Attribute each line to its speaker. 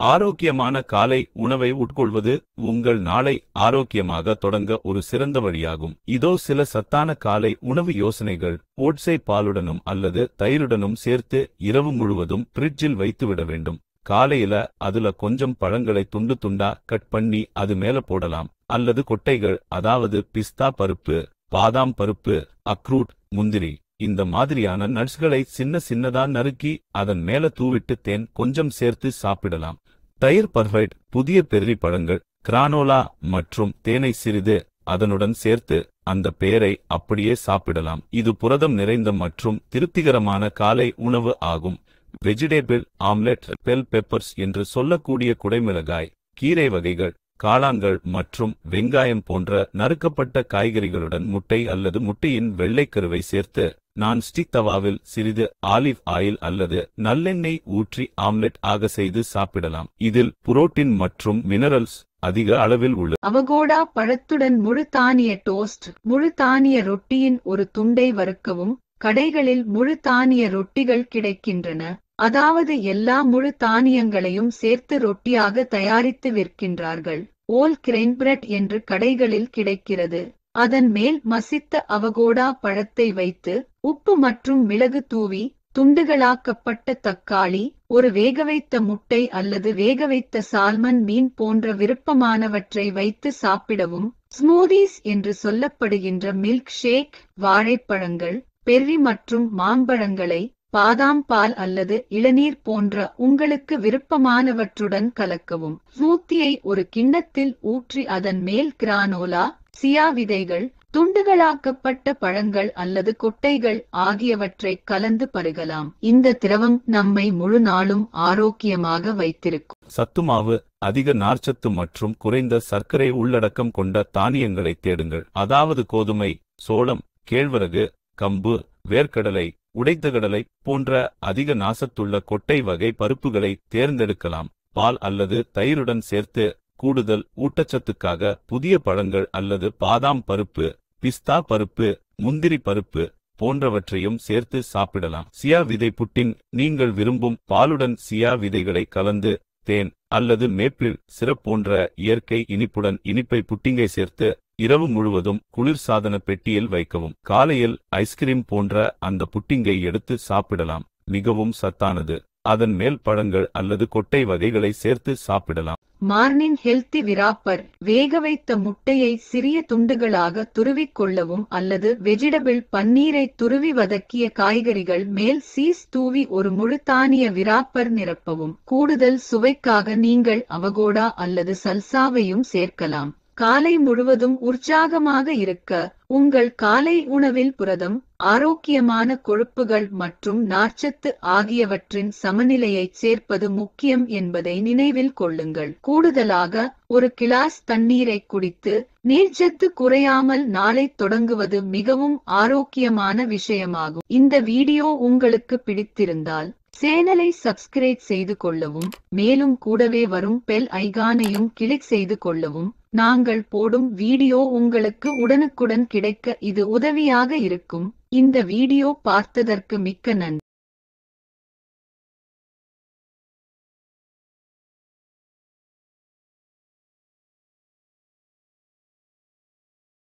Speaker 1: ஆரோக்கியமான காலை உணவை உட்கொள்வது உங்கள் நாளை ஆரோக்கியமாக தொடங்க ஒரு சிறந்த வழியாகும் இதோ சில சத்தான காலை உணவு யோசனைகள் ஓட்ஸை பாலுடனும் அல்லது தயிருடனும் சேர்த்து இரவு முழுவதும் ஃப்ரிட்ஜில் வைத்துவிட வேண்டும் காலையில அதுல கொஞ்சம் பழங்களை துண்டு துண்டா கட் பண்ணி அது மேல போடலாம் அல்லது கொட்டைகள் அதாவது பிஸ்தா பருப்பு பாதாம் பருப்பு அக்ரூட் முந்திரி இந்த மாதிரியான நட்ஸ்களை சின்ன சின்னதா நறுக்கி அதன் மேல தூவிட்டு தேன் கொஞ்சம் சேர்த்து சாப்பிடலாம் தயிர் பர்ஃபைட் புதிய பெர்ரி பழங்கள் கிரானோலா மற்றும் தேனை சிறிது அதனுடன் சேர்த்து அந்த பெயரை அப்படியே சாப்பிடலாம் இது புரதம் நிறைந்த மற்றும் திருப்திகரமான காலை உணவு ஆகும் வெஜிடேபிள் ஆம்லெட் பெல் பெப்பர்ஸ் என்று சொல்லக்கூடிய குடைமிளகாய் கீரை வகைகள் காளான்கள் மற்றும் வெங்காயம் போன்ற நறுக்கப்பட்ட காய்கறிகளுடன் முட்டை அல்லது முட்டையின் வெள்ளைக்கருவை சேர்த்து நான் ஸ்டிக் தவாவில் சிறிது ஆலிவ் ஆயில் அல்லது நல்லெண்ணெய் ஊற்றி ஆம்லெட் ஆக செய்து சாப்பிடலாம் இதில் புரோட்டீன் மற்றும் மினரல்ஸ் அதிக அளவில் உள்ளது
Speaker 2: அவகோடா பழத்துடன் முழு தானிய டோஸ்ட் முழு தானிய ரொட்டியின் ஒரு துண்டை வறுக்கவும் கடைகளில் முழு தானிய ரொட்டிகள் கிடைக்கின்றன அதாவது எல்லா முழு தானியங்களையும் சேர்த்து ரொட்டியாக தயாரித்து விற்கின்றார்கள் ஓல் கிரெயின் பிரெட் என்று கடைகளில் கிடைக்கிறது அதன் மேல் மசித்த அவகோடா பழத்தை வைத்து உப்பு மற்றும் மிளகு தூவி துண்டுகளாக்கப்பட்ட தக்காளி ஒரு வேகவைத்த முட்டை அல்லது வேகவைத்த சால்மன் மீன் போன்ற விருப்பமானவற்றை வைத்து சாப்பிடவும் ஸ்மூதிஸ் என்று சொல்லப்படுகின்ற மில்க் ஷேக் வாழைப்பழங்கள் பெர்ரி மற்றும் மாம்பழங்களை பாதாம் பால் அல்லது இளநீர் போன்ற உங்களுக்கு விருப்பமானவற்றுடன் கலக்கவும் ஸ்மூத்தியை ஒரு கிண்ணத்தில் ஊற்றி அதன் மேல் கிரானோலா சியா விதைகள் துண்டுகளாக்கப்பட்ட பழங்கள் அல்லது கொட்டைகள் ஆகியவற்றை கலந்து பருகலாம் இந்த திரவம் நம்மை முழு நாளும் ஆரோக்கியமாக வைத்திருக்கும்
Speaker 1: சத்துமாவு அதிக நார்ச்சத்து மற்றும் குறைந்த சர்க்கரை உள்ளடக்கம் கொண்ட தானியங்களை தேடுங்கள் அதாவது கோதுமை சோளம் கேழ்வரகு கம்பு வேர்க்கடலை உடைத்த கடலை போன்ற அதிக நாசத்துள்ள கொட்டை வகை பருப்புகளை தேர்ந்தெடுக்கலாம் பால் அல்லது தயிருடன் சேர்த்து கூடுதல் ஊட்டச்சத்துக்காக புதிய பழங்கள் அல்லது பாதாம் பருப்பு பிஸ்தா பருப்பு முந்திரி பருப்பு போன்றவற்றையும் சேர்த்து சாப்பிடலாம் சியா விதை புட்டிங் நீங்கள் விரும்பும் பாலுடன் சியா விதைகளை கலந்து தேன் அல்லது மேப்பிள் சிரப் போன்ற இயற்கை இனிப்புடன் இனிப்பை புட்டிங்கை சேர்த்து இரவு முழுவதும் குளிர்சாதன பெட்டியில் வைக்கவும் காலையில் ஐஸ்கிரீம் போன்ற அந்த புட்டிங்கை எடுத்து சாப்பிடலாம் மிகவும் சத்தானது அதன் மேல் பழங்கள் அல்லது கொட்டை வகைகளை சேர்த்து சாப்பிடலாம்
Speaker 2: மார்னிங் ஹெல்த்தி விராப்பர் வேக வைத்த முட்டையை சிறிய துண்டுகளாக துருவிக் கொள்ளவும் அல்லது வெஜிடபிள் பன்னீரை துருவி வதக்கிய காய்கறிகள் மேல் சீஸ் தூவி ஒரு முழு தானிய விராப்பர் நிரப்பவும் கூடுதல் சுவைக்காக நீங்கள் அவகோடா அல்லது சல்சாவையும் சேர்க்கலாம் காலை முழுவதும் உற்சாகமாக இருக்க உங்கள் காலை உணவில் புரதம் ஆரோக்கியமான கொழுப்புகள் மற்றும் நார்ச்சத்து ஆகியவற்றின் சமநிலையை சேர்ப்பது முக்கியம் என்பதை நினைவில் கொள்ளுங்கள் கூடுதலாக ஒரு கிளாஸ் தண்ணீரை குடித்து நீர்ச்சத்து குறையாமல் நாளை தொடங்குவது மிகவும் ஆரோக்கியமான விஷயமாகும் இந்த வீடியோ உங்களுக்கு பிடித்திருந்தால் சேனலை சப்ஸ்கிரைப் செய்து கொள்ளவும் மேலும் கூடவே வரும் பெல் ஐகானையும் கிளிக் செய்து கொள்ளவும் நாங்கள் போடும் வீடியோ உங்களுக்கு உடனுக்குடன் கிடைக்க இது உதவியாக இருக்கும் இந்த வீடியோ பார்த்ததற்கு மிக்க நன்றி